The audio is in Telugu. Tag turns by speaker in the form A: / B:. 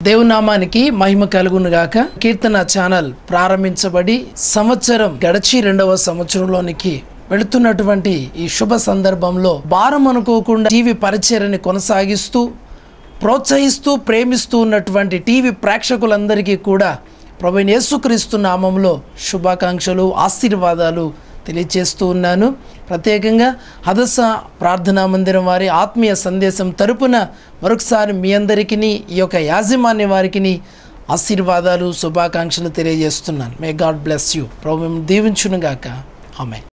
A: దేవునామానికి మహిమ కలుగును గాక కీర్తన ఛానల్ ప్రారంభించబడి సంవత్సరం గడిచి రెండవ సంవత్సరంలోనికి వెళుతున్నటువంటి ఈ శుభ సందర్భంలో భారం అనుకోకుండా టీవీ పరిచయని కొనసాగిస్తూ ప్రోత్సహిస్తూ ప్రేమిస్తూ ఉన్నటువంటి టీవీ ప్రేక్షకులందరికీ కూడా ప్రభు యేసుక్రీస్తు నామంలో శుభాకాంక్షలు ఆశీర్వాదాలు తెలియచేస్తూ ఉన్నాను ప్రత్యేకంగా హదస ప్రార్థనా మందిరం వారి ఆత్మీయ సందేశం తరపున మరొకసారి మీ అందరికీ ఈ యొక్క యాజమాన్య వారికి ఆశీర్వాదాలు శుభాకాంక్షలు తెలియజేస్తున్నాను మే గాడ్ బ్లెస్ యూ ప్రభు దీవించునుగాక ఆమె